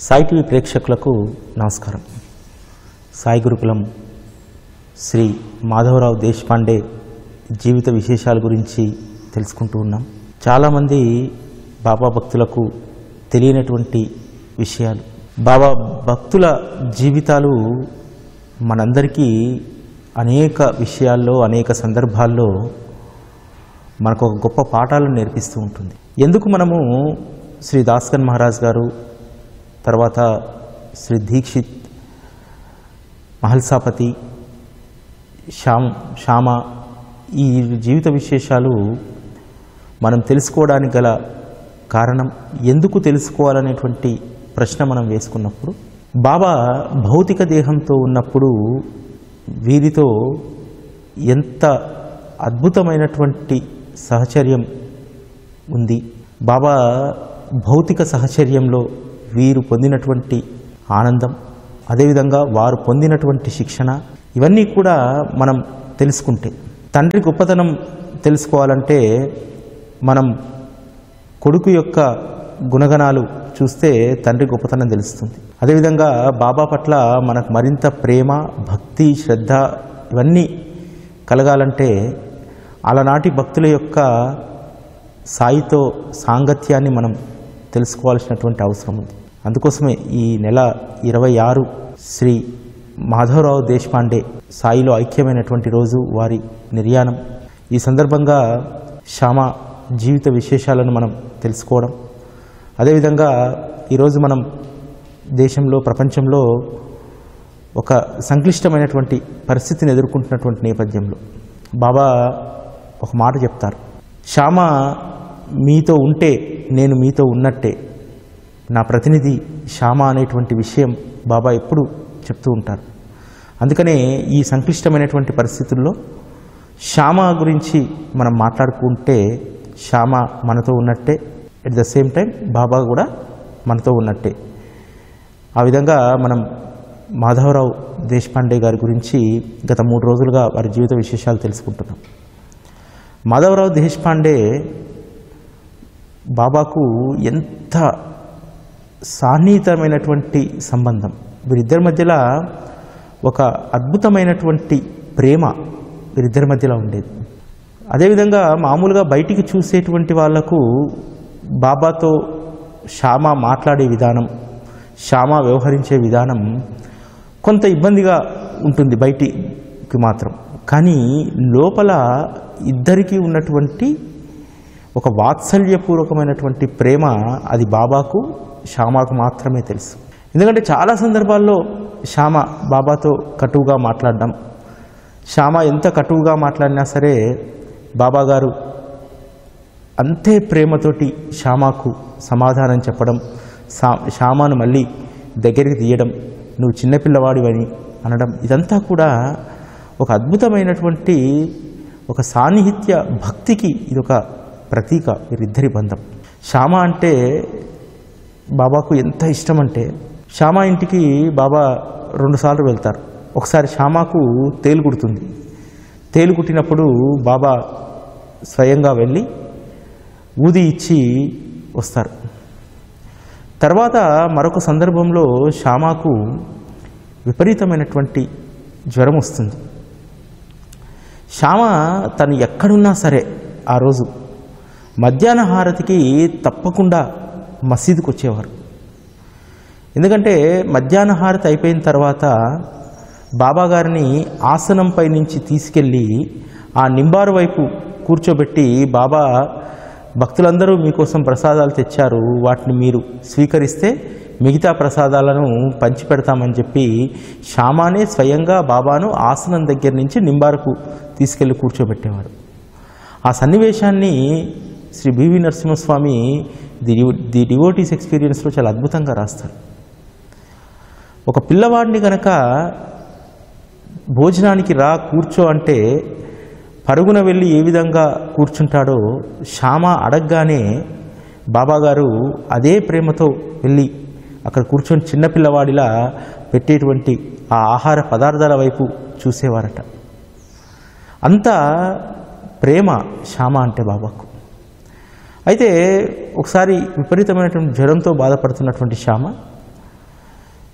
Sai TV ప్రేక్షకులకు నమస్కారం సాయి గురుకులం శ్రీ మాధవరావు దేశపాండే జీవిత విశేషాల గురించి తెలుసుకుంటూ ఉన్నాం చాలామంది బాబా భక్తులకు తెలియనటువంటి విషయాలు బాబా భక్తుల జీవితాలు మనందరికీ అనేక విషయాల్లో అనేక సందర్భాల్లో మనకు ఒక గొప్ప పాఠాలను నేర్పిస్తూ ఉంటుంది ఎందుకు మనము శ్రీ దాస్కన్ మహారాజ్ గారు తర్వాత శ్రీ దీక్షిత్ మహల్సాపతి శ్యామ్ శ్యామ ఈ జీవిత విశేషాలు మనం తెలుసుకోవడానికి గల కారణం ఎందుకు తెలుసుకోవాలనేటువంటి ప్రశ్న మనం వేసుకున్నప్పుడు బాబా భౌతిక దేహంతో ఉన్నప్పుడు వీరితో ఎంత అద్భుతమైనటువంటి సహచర్యం ఉంది బాబా భౌతిక సహచర్యంలో వీరు పొందినటువంటి ఆనందం అదేవిధంగా వారు పొందినటువంటి శిక్షణ ఇవన్నీ కూడా మనం తెలుసుకుంటే తండ్రి గొప్పతనం తెలుసుకోవాలంటే మనం కొడుకు యొక్క గుణగణాలు చూస్తే తండ్రి గొప్పతనం తెలుస్తుంది అదేవిధంగా బాబా పట్ల మనకు మరింత ప్రేమ భక్తి శ్రద్ధ ఇవన్నీ కలగాలంటే అలనాటి భక్తుల యొక్క సాయితో సాంగత్యాన్ని మనం తెలుసుకోవాల్సినటువంటి అవసరం ఉంది అందుకోసమే ఈ నెల ఇరవై ఆరు శ్రీ మాధవరావు దేశపాండే సాయిలో ఐక్యమైనటువంటి రోజు వారి నిర్యాణం ఈ సందర్భంగా శ్యామ జీవిత విశేషాలను మనం తెలుసుకోవడం అదేవిధంగా ఈరోజు మనం దేశంలో ప్రపంచంలో ఒక సంక్లిష్టమైనటువంటి పరిస్థితిని ఎదుర్కొంటున్నటువంటి నేపథ్యంలో బాబా ఒక మాట చెప్తారు శ్యామ మీతో ఉంటే నేను మీతో ఉన్నట్టే నా ప్రతినిధి శ్యామ అనేటువంటి విషయం బాబా ఎప్పుడు చెప్తూ ఉంటారు అందుకనే ఈ సంక్లిష్టమైనటువంటి పరిస్థితుల్లో శ్యామ గురించి మనం మాట్లాడుకుంటే శ్యామ మనతో ఉన్నట్టే at the same time Baba కూడా మనతో ఉన్నట్టే ఆ విధంగా మనం మాధవరావు దేశపాండే గారి గురించి గత మూడు రోజులుగా వారి జీవిత విశేషాలు తెలుసుకుంటున్నాం మాధవరావు దేశపాండే బాబాకు ఎంత సాన్నిహితమైనటువంటి సంబంధం వీరిద్దరి మధ్యలో ఒక అద్భుతమైనటువంటి ప్రేమ వీరిద్దరి మధ్యలో ఉండేది అదేవిధంగా మామూలుగా బయటికి చూసేటువంటి వాళ్లకు బాబాతో శ్యామ మాట్లాడే విధానం శ్యామ వ్యవహరించే విధానం కొంత ఇబ్బందిగా ఉంటుంది బయటికి మాత్రం కానీ లోపల ఇద్దరికీ ఉన్నటువంటి ఒక వాత్సల్యపూర్వకమైనటువంటి ప్రేమ అది బాబాకు శ్యామకు మాత్రమే తెలుసు ఎందుకంటే చాలా సందర్భాల్లో శ్యామ బాబాతో కటువుగా మాట్లాడడం శ్యామ ఎంత కటువుగా మాట్లాడినా సరే బాబా గారు అంతే ప్రేమతోటి శ్యామకు సమాధానం చెప్పడం సా శ్యామను మళ్ళీ దగ్గరికి తీయడం నువ్వు చిన్నపిల్లవాడివని అనడం ఇదంతా కూడా ఒక అద్భుతమైనటువంటి ఒక సాన్నిహిత్య భక్తికి ఇది ఒక ప్రతీక వీరిద్దరి బంధం శ్యామ అంటే బాబాకు ఎంత ఇష్టం అంటే శ్యామ ఇంటికి బాబా రెండుసార్లు వెళ్తారు ఒకసారి శ్యామకు తేలు కుడుతుంది తేలు కుట్టినప్పుడు బాబా స్వయంగా వెళ్ళి ఊది ఇచ్చి వస్తారు తర్వాత మరొక సందర్భంలో శ్యామకు విపరీతమైనటువంటి జ్వరం వస్తుంది శ్యామ తను ఎక్కడున్నా సరే ఆ రోజు మధ్యాహ్న హారతికి తప్పకుండా మసీదుకు వచ్చేవారు ఎందుకంటే మధ్యాహ్న హారతి అయిపోయిన తర్వాత బాబా గారిని ఆసనంపై నుంచి తీసుకెళ్ళి ఆ నింబారు వైపు కూర్చోబెట్టి బాబా భక్తులందరూ మీకోసం ప్రసాదాలు తెచ్చారు వాటిని మీరు స్వీకరిస్తే మిగతా ప్రసాదాలను పంచిపెడతామని చెప్పి శ్యామానే స్వయంగా బాబాను ఆసనం దగ్గర నుంచి నింబారుకు తీసుకెళ్ళి కూర్చోబెట్టేవారు ఆ సన్నివేశాన్ని Shri B V Narasimha Swamy the the devotees ఎక్స్పీరియన్స్లో చాలా అద్భుతంగా రాస్తారు ఒక పిల్లవాడిని గనక భోజనానికి రా కూర్చో అంటే పరుగున వెళ్ళి ఏ విధంగా కూర్చుంటాడో శ్యామ అడగగానే బాబాగారు అదే ప్రేమతో వెళ్ళి అక్కడ కూర్చొని చిన్నపిల్లవాడిలా పెట్టేటువంటి ఆ ఆహార పదార్థాల వైపు చూసేవారట అంత ప్రేమ శ్యామ అంటే బాబాకు అయితే ఒకసారి విపరీతమైనటువంటి జ్వరంతో బాధపడుతున్నటువంటి శ్యామ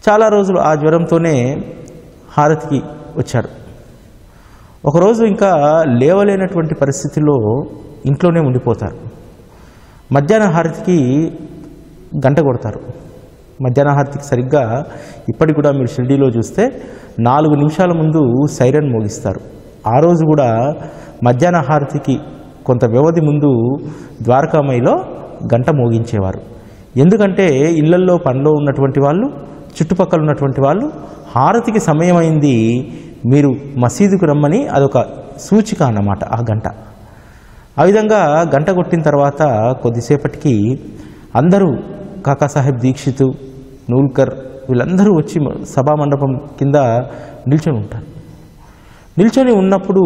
చాలా రోజులు ఆ జ్వరంతోనే హారతికి వచ్చాడు ఒకరోజు ఇంకా లేవలేనటువంటి పరిస్థితిలో ఇంట్లోనే ఉండిపోతారు మధ్యాహ్న హారతికి గంట కొడతారు మధ్యాహ్న హారతికి సరిగ్గా ఇప్పటికి కూడా మీరు షిర్డీలో చూస్తే నాలుగు నిమిషాల ముందు సైరన్ మోగిస్తారు ఆ రోజు కూడా మధ్యాహ్న హారతికి కొంత వ్యవధి ముందు ద్వారకామయిలో గంట మోగించేవారు ఎందుకంటే ఇళ్లల్లో పనిలో ఉన్నటువంటి వాళ్ళు చుట్టుపక్కల ఉన్నటువంటి వాళ్ళు హారతికి సమయం అయింది మీరు మసీదుకు రమ్మని అదొక సూచిక అన్నమాట ఆ గంట ఆ విధంగా గంట కొట్టిన తర్వాత కొద్దిసేపటికి అందరూ కాకాసాహెబ్ దీక్షిత్ నూల్కర్ వీళ్ళందరూ వచ్చి సభా మండపం కింద నిల్చొని ఉంటారు నిల్చొని ఉన్నప్పుడు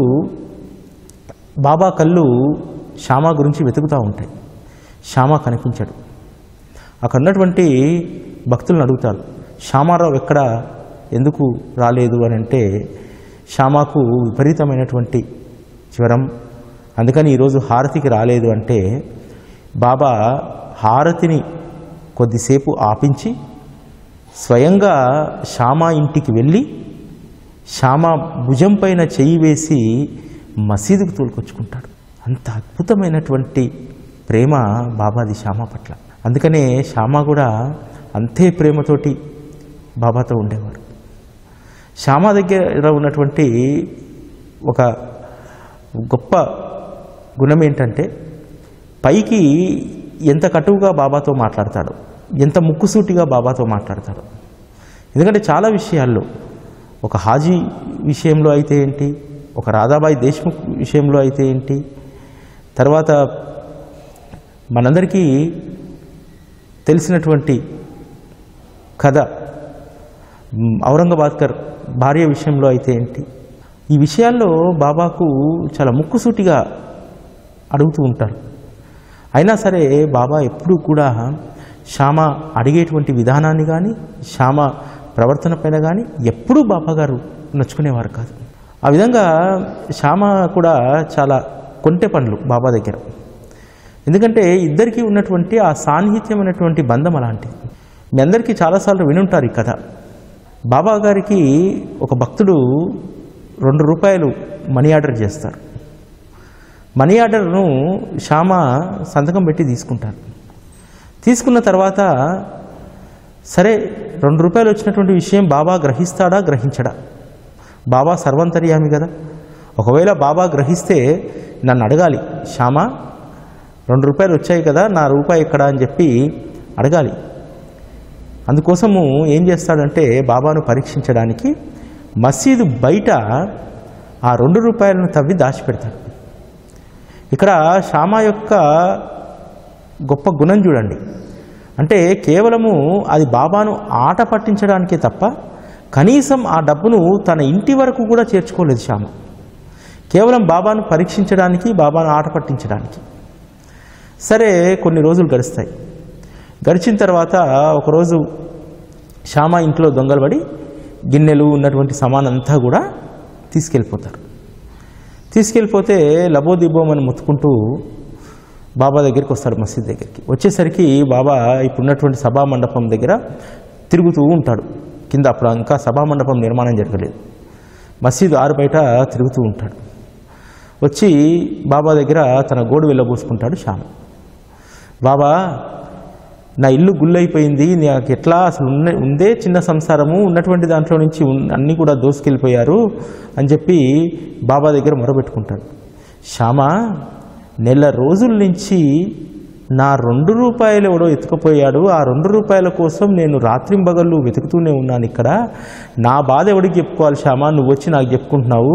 బాబా కళ్ళు శ్యామ గురించి వెతుకుతూ ఉంటాయి శ్యామ కనిపించాడు అక్కడ ఉన్నటువంటి భక్తులను అడుగుతారు శ్యామారావు ఎక్కడ ఎందుకు రాలేదు అని అంటే శ్యామకు విపరీతమైనటువంటి జ్వరం అందుకని ఈరోజు హారతికి రాలేదు అంటే బాబా హారతిని కొద్దిసేపు ఆపించి స్వయంగా శ్యామ ఇంటికి వెళ్ళి శ్యామ భుజం పైన చెయ్యి వేసి మసీదుకు తోలుకొచ్చుకుంటాడు అంత అద్భుతమైనటువంటి ప్రేమ బాబాది శ్యామ పట్ల అందుకనే శ్యామ కూడా అంతే ప్రేమతోటి బాబాతో ఉండేవారు శ్యామ దగ్గర ఉన్నటువంటి ఒక గొప్ప గుణం ఏంటంటే పైకి ఎంత కటువుగా బాబాతో మాట్లాడతాడు ఎంత ముక్కుసూటిగా బాబాతో మాట్లాడతాడు ఎందుకంటే చాలా విషయాల్లో ఒక హాజీ విషయంలో అయితే ఏంటి ఒక రాధాబాయి దేశ్ముఖ్ విషయంలో అయితే ఏంటి తర్వాత మనందరికీ తెలిసినటువంటి కథ మ్, ఔరంగాబాద్కర్ భార్య విషయంలో అయితే ఏంటి ఈ విషయాల్లో బాబాకు చాలా ముక్కుసూటిగా అడుగుతూ ఉంటారు అయినా సరే బాబా ఎప్పుడూ కూడా శ్యామ అడిగేటువంటి విధానాన్ని కానీ శ్యామ ప్రవర్తన పైన కానీ ఎప్పుడూ బాబా గారు నచ్చుకునేవారు కాదు ఆ విధంగా శ్యామ కూడా చాలా కొంటె పనులు బాబా దగ్గర ఎందుకంటే ఇద్దరికీ ఉన్నటువంటి ఆ సాన్నిహిత్యమైనటువంటి బంధం అలాంటిది మీ అందరికీ చాలాసార్లు వినుంటారు ఈ కథ బాబా గారికి ఒక భక్తుడు రెండు రూపాయలు మనీ ఆర్డర్ చేస్తారు మనీ ఆర్డర్ను శ్యామ సంతకం పెట్టి తీసుకుంటారు తీసుకున్న తర్వాత సరే రెండు రూపాయలు వచ్చినటువంటి విషయం బాబా గ్రహిస్తాడా గ్రహించడా బాబా సర్వంతర్యామి కదా ఒకవేళ బాబా గ్రహిస్తే నన్ను అడగాలి శ్యామ రెండు రూపాయలు వచ్చాయి కదా నా రూపాయి ఎక్కడా అని చెప్పి అడగాలి అందుకోసము ఏం చేస్తాడంటే బాబాను పరీక్షించడానికి మసీదు బయట ఆ రెండు రూపాయలను తవ్వి దాచిపెడతాడు ఇక్కడ శ్యామ యొక్క గొప్ప గుణం చూడండి అంటే కేవలము అది బాబాను ఆట పట్టించడానికే తప్ప కనీసం ఆ డబ్బును తన ఇంటి వరకు కూడా చేర్చుకోలేదు శ్యామ కేవలం బాబాను పరీక్షించడానికి బాబాను ఆట పట్టించడానికి సరే కొన్ని రోజులు గడుస్తాయి గడిచిన తర్వాత ఒకరోజు శ్యామ ఇంట్లో దొంగలు పడి గిన్నెలు ఉన్నటువంటి సామానంతా కూడా తీసుకెళ్ళిపోతారు తీసుకెళ్ళిపోతే లబోదిబోమని ముత్తుకుంటూ బాబా దగ్గరికి వస్తాడు మసీద్ దగ్గరికి వచ్చేసరికి బాబా ఇప్పుడున్నటువంటి సభా మండపం దగ్గర తిరుగుతూ ఉంటాడు కింద అప్పుడు ఇంకా సభా మండపం నిర్మాణం జరగలేదు మసీదు ఆరు బయట తిరుగుతూ ఉంటాడు వచ్చి బాబా దగ్గర తన గోడు వెళ్ళబోసుకుంటాడు శ్యామ బాబా నా ఇల్లు గుల్లైపోయింది నాకు ఎట్లా అసలు ఉన్న ఉందే చిన్న సంసారము ఉన్నటువంటి దాంట్లో నుంచి ఉన్- అన్నీ కూడా దోసుకెళ్ళిపోయారు అని చెప్పి బాబా దగ్గర మొరబెట్టుకుంటాడు శ్యామ నెల రోజుల నుంచి నా రెండు రూపాయలు ఎవడో ఎత్తుకుపోయాడు ఆ రెండు రూపాయల కోసం నేను రాత్రింబగళ్ళు వెతుకుతూనే ఉన్నాను ఇక్కడ నా బాధ ఎవడికి చెప్పుకోవాలి శ్యామ నువ్వు వచ్చి నాకు చెప్పుకుంటున్నావు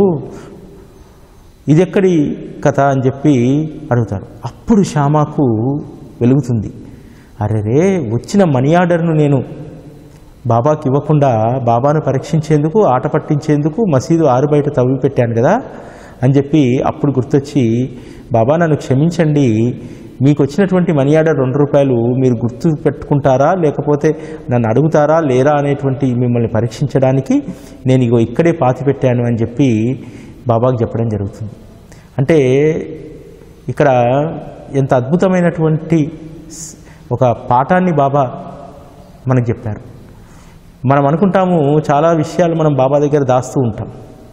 ఇది ఎక్కడి కథ అని చెప్పి అడుగుతాడు అప్పుడు శ్యామకు వెలుగుతుంది అరే రే వచ్చిన మనీ ఆర్డర్ను నేను బాబాకి ఇవ్వకుండా బాబాను పరీక్షించేందుకు ఆట పట్టించేందుకు మసీదు ఆరు బయట తవ్వి పెట్టాను కదా అని చెప్పి అప్పుడు గుర్తొచ్చి బాబా నన్ను క్షమించండి మీకు వచ్చినటువంటి మనీ ఆర్డర్ రెండు రూపాయలు మీరు గుర్తు పెట్టుకుంటారా లేకపోతే నన్ను అడుగుతారా లేరా అనేటువంటి మిమ్మల్ని పరీక్షించడానికి నేను ఇగో ఇక్కడే పాతి పెట్టాను అని చెప్పి బాబాకు చెప్పడం జరుగుతుంది అంటే ఇక్కడ ఎంత అద్భుతమైనటువంటి స్- ఒక పాఠాన్ని బాబా మనకు చెప్పారు మనం అనుకుంటాము చాలా విషయాలు మనం బాబా దగ్గర దాస్తూ ఉంటాం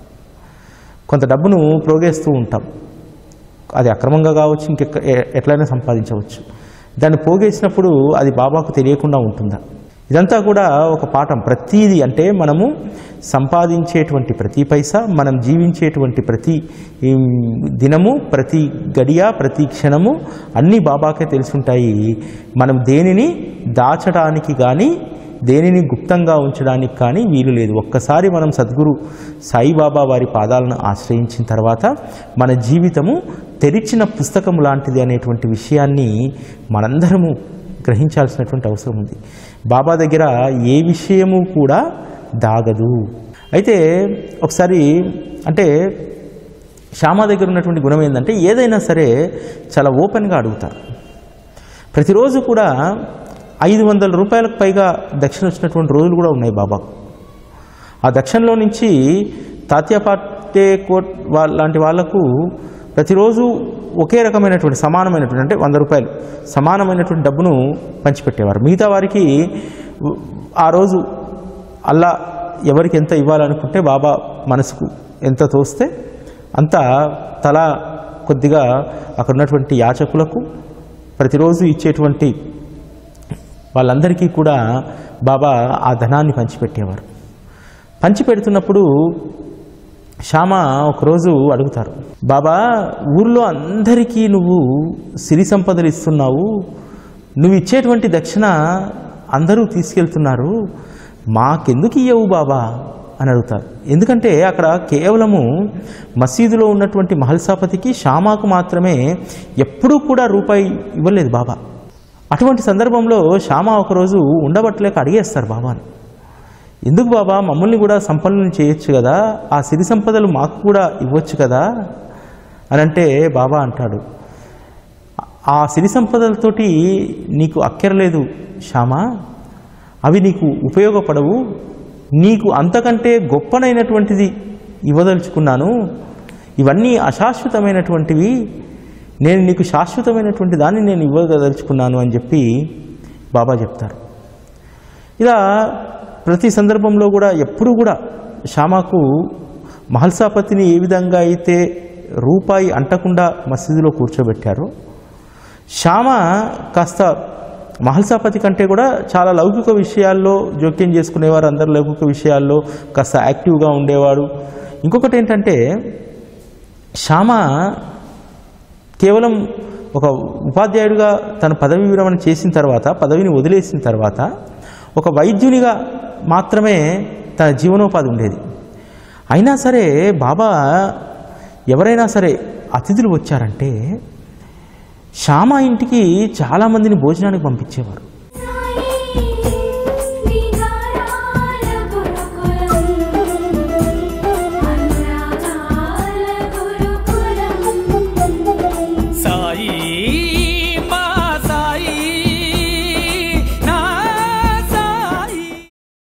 కొంత డబ్బును ప్రోగేస్తూ ఉంటాం అది అక్రమంగా కావచ్చు ఇంకెక్క ఎ- ఎట్లయినా సంపాదించవచ్చు దాన్ని పోగేసినప్పుడు అది బాబాకు తెలియకుండా ఉంటుందా ఇదంతా కూడా ఒక పాఠం ప్రతీది అంటే మనము సంపాదించేటువంటి ప్రతి పైసా మనం జీవించేటువంటి ప్రతి ఉమ్, దినము ప్రతి గడియ ప్రతి క్షణము అన్నీ బాబాకే తెలుసుంటాయి మనం దేనిని దాచడానికి కానీ దేనిని గుప్తంగా ఉంచడానికి కానీ వీలు లేదు ఒక్కసారి మనం సద్గురు సాయిబాబా వారి పాదాలను ఆశ్రయించిన తర్వాత మన జీవితము తెరిచిన పుస్తకం లాంటిది అనేటువంటి విషయాన్ని మనందరము గ్రహించాల్సినటువంటి అవసరం ఉంది బాబా దగ్గర ఏ విషయము కూడా దాగదు అయితే ఒకసారి అంటే శ్యామ దగ్గర ఉన్నటువంటి గుణం ఏంటంటే ఏదైనా సరే చాలా ఓపెన్గా అడుగుతారు ప్రతిరోజు కూడా ఐదు వందల రూపాయలకు పైగా దక్షిణ వచ్చినటువంటి రోజులు కూడా ఉన్నాయి బాబాకు ఆ దక్షిణలో నుంచి తాత్యాపాటే కోట్ వాళ్ళ లాంటి వాళ్లకు ప్రతిరోజు ఒకే రకమైనటువంటి సమానమైనటువంటి అంటే వంద రూపాయలు సమానమైనటువంటి డబ్బును పంచిపెట్టేవారు మిగతా వారికి ఆ రోజు అల్లా ఎవరికి ఎంత ఇవ్వాలనుకుంటే బాబా మనసుకు ఎంత తోస్తే అంత తల కొద్దిగా అక్కడ ఉన్నటువంటి యాచకులకు ప్రతిరోజు ఇచ్చేటువంటి వాళ్ళందరికీ కూడా బాబా ఆ ధనాన్ని పంచిపెట్టేవారు పంచిపెడుతున్నప్పుడు శ్యామ ఒకరోజు అడుగుతారు బాబా ఊర్లో అందరికీ నువ్వు సిరి సంపదలు ఇస్తున్నావు నువ్వు ఇచ్చేటువంటి దక్షిణ అందరూ తీసుకెళ్తున్నారు మాకెందుకు ఇయ్యవు బాబా అని అడుగుతారు ఎందుకంటే అక్కడ కేవలము మసీదులో ఉన్నటువంటి మహల్సాపతికి శ్యామాకు మాత్రమే ఎప్పుడూ కూడా రూపాయి ఇవ్వలేదు బాబా అటువంటి సందర్భంలో శ్యామ ఒకరోజు ఉండబట్టలేక అడిగేస్తారు బాబాను ఎందుకు బాబా మమ్మల్ని కూడా సంపన్నులు చేయొచ్చు కదా ఆ సిరి సంపదలు మాకు కూడా ఇవ్వచ్చు కదా అని అంటే బాబా అంటాడు ఆ సిరి సంపదలతోటి నీకు అక్కర్లేదు శ్యామ అవి నీకు ఉపయోగపడవు నీకు అంతకంటే గొప్పనైనటువంటిది ఇవ్వదలుచుకున్నాను ఇవన్నీ అశాశ్వతమైనటువంటివి నేను నీకు శాశ్వతమైనటువంటి దాన్ని నేను ఇవ్వదలుచుకున్నాను అని చెప్పి బాబా చెప్తారు ఇలా ప్రతి సందర్భంలో కూడా ఎప్పుడూ కూడా శ్యామకు మహల్సాపతిని ఏ విధంగా అయితే రూపాయి అంటకుండా మసీదులో కూర్చోబెట్టారో శ్యామ కాస్త మహల్సాపతి కంటే కూడా చాలా లౌకిక విషయాల్లో జోక్యం చేసుకునేవారు అందరు లౌకిక విషయాల్లో కాస్త యాక్టివ్గా ఉండేవాడు ఇంకొకటి ఏంటంటే శ్యామ కేవలం ఒక ఉపాధ్యాయుడిగా తన పదవి విరమణ చేసిన తర్వాత పదవిని వదిలేసిన తర్వాత ఒక వైద్యునిగా మాత్రమే తన జీవనోపాధి ఉండేది అయినా సరే బాబా ఎవరైనా సరే అతిథులు వచ్చారంటే శ్యామ ఇంటికి చాలామందిని భోజనానికి పంపించేవారు